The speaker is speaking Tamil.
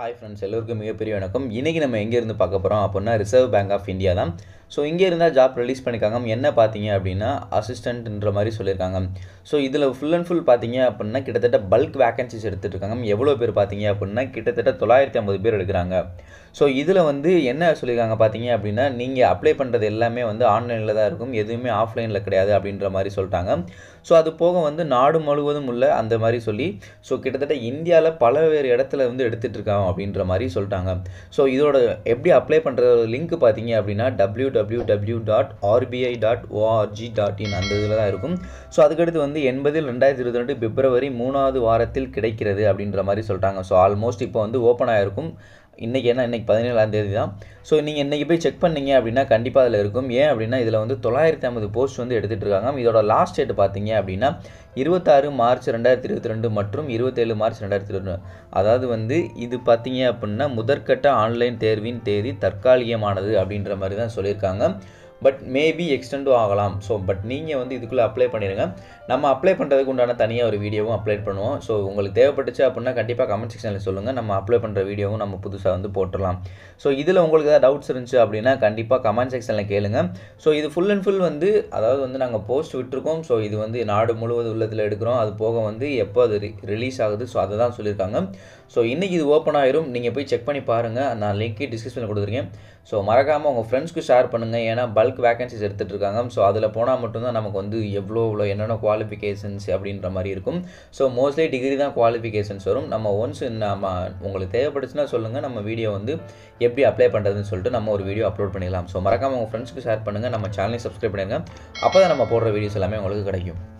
ஹாய் ஃப்ரெண்ட்ஸ் எல்லோருக்கும் மிகப்பெரிய வணக்கம் இன்றைக்கி நம்ம எங்கே இருந்து பார்க்க போகிறோம் அப்படின்னா ரிசர்வ் பேங்க் ஆஃப் இந்தியா தான் ஸோ இங்கே இருந்தால் ஜாப் ரிலீஸ் பண்ணியிருக்காங்க என்ன பார்த்தீங்க அப்படின்னா அசிஸ்டண்ட்ன்ற மாதிரி சொல்லியிருக்காங்க ஸோ இதில் ஃபுல் அண்ட் ஃபுல் பார்த்தீங்க அப்படின்னா கிட்டத்தட்ட பல்க் வேகன்சிஸ் எடுத்துகிட்டு இருக்காங்க எவ்வளோ பேர் பார்த்தீங்க அப்படின்னா கிட்டத்தட்ட தொள்ளாயிரத்தி ஐம்பது பேர் எடுக்கிறாங்க ஸோ இதில் வந்து என்ன சொல்லியிருக்காங்க பார்த்தீங்க அப்படின்னா நீங்கள் அப்ளை பண்ணுறது எல்லாமே வந்து ஆன்லைனில் தான் இருக்கும் எதுவுமே ஆஃப்லைனில் கிடையாது அப்படின்ற மாதிரி சொல்லிட்டாங்க ஸோ அது போக வந்து நாடு முழுவதும் உள்ள அந்த மாதிரி சொல்லி ஸோ கிட்டத்தட்ட இந்தியாவில் பலவேறு இடத்துல வந்து எடுத்துகிட்டு இருக்காங்க அப்படின்ற மாதிரி சொல்லிட்டாங்க ஸோ இதோட எப்படி அப்ளை பண்ணுற லிங்க் பார்த்தீங்க அப்படின்னா W W W dot RBI dot ORG dot in அந்த இதில் தான் இருக்கும் ஸோ அதுக்கடுத்து வந்து எண்பதில் ரெண்டாயிரத்தி இருபத்தி ரெண்டு பிப்ரவரி மூணாவது வாரத்தில் கிடைக்கிறது அப்படின்ற மாதிரி சொல்லிட்டாங்க ஸோ ஆல்மோஸ்ட் இப்போ வந்து ஓப்பன் ஆகிருக்கும் இன்றைக்கி என்ன இன்றைக்கி பதினேழாம் தேதி தான் ஸோ நீங்கள் இன்றைக்கி போய் செக் பண்ணீங்க அப்படின்னா கண்டிப்பாக அதில் இருக்கும் ஏன் அப்படின்னா இதில் வந்து தொள்ளாயிரத்தி ஐம்பது போஸ்ட் வந்து எடுத்துகிட்டு இருக்காங்க இதோட லாஸ்ட் டேட் பார்த்தீங்க அப்படின்னா இருபத்தாறு மார்ச் ரெண்டாயிரத்தி இருபத்தி ரெண்டு மற்றும் இருபத்தேழு மார்ச் ரெண்டாயிரத்தி இருபத்தி அதாவது வந்து இது பார்த்தீங்க அப்படின்னா முதற்கட்ட ஆன்லைன் தேர்வின் தேதி தற்காலிகமானது அப்படின்ற மாதிரி தான் சொல்லியிருக்காங்க பட் மேபி எக்ஸ்டெண்டும் ஆகலாம் ஸோ பட் நீங்கள் வந்து இதுக்குள்ளே அப்ளை பண்ணிடுங்க நம்ம அப்ளை பண்ணுறதுக்கு உண்டான தனியாக ஒரு வீடியோவும் அப்ளை பண்ணுவோம் ஸோ உங்களுக்கு தேவைப்பட்டுச்சு அப்படின்னா கண்டிப்பாக கமெண்ட் செக்ஷனில் சொல்லுங்கள் நம்ம அப்ளை பண்ணுற வீடியோவும் நம்ம புதுசாக வந்து போட்டுடலாம் ஸோ இதில் உங்களுக்கு ஏதாவது டவுட்ஸ் இருந்துச்சு அப்படின்னா கண்டிப்பாக கமெண்ட் செக்ஷனில் கேளுங்க ஸோ இது ஃபுல் அண்ட் ஃபுல் வந்து அதாவது வந்து நாங்கள் போஸ்ட் விட்டுருக்கோம் ஸோ இது வந்து நாடு முழுவதும் உள்ளத்தில் எடுக்கிறோம் அது போக வந்து எப்போ அது ரிலீஸ் ஆகுது ஸோ அதை தான் சொல்லியிருக்காங்க ஸோ இன்றைக்கி இது ஓப்பன் ஆயிரும் நீங்கள் போய் செக் பண்ணி பாருங்கள் நான் லிங்க்கு டிஸ்கிரிப்ஷனில் கொடுத்துருக்கேன் ஸோ மறக்காமல் உங்கள் ஃப்ரெண்ட்ஸ்க்கு ஷேர் பண்ணுங்கள் ஏன்னா பல்க் வேகன்சிஸ் எடுத்துகிட்டு இருக்காங்க ஸோ அதில் போனால் மட்டும்தான் நமக்கு வந்து எவ்வளோ இவ்வளோ என்னென்ன குவாலிஃபிகேஷன்ஸ் அப்படின்ற மாதிரி இருக்கும் ஸோ மோஸ்ட்லி டிகிரி தான் குவாலிஃபிகேஷன்ஸ் வரும் நம்ம ஒன்ஸ் நம்ம உங்களுக்கு தேவைப்பட்டுச்சுன்னா சொல்லுங்கள் நம்ம வீடியோ வந்து எப்படி அப்ளை பண்ணுறதுன்னு சொல்லிட்டு நம்ம ஒரு வீடியோ அப்லோட் பண்ணிடலாம் ஸோ மறக்காமல் உங்கள் ஃப்ரெண்ட்ஸ்க்கு ஷேர் பண்ணுங்கள் நம்ம சேனலையும் சப்ஸ்கிரைப் பண்ணிடுங்க அப்போ தான் நம்ம போடுற வீடியோஸ் எல்லாமே உங்களுக்கு கிடைக்கும்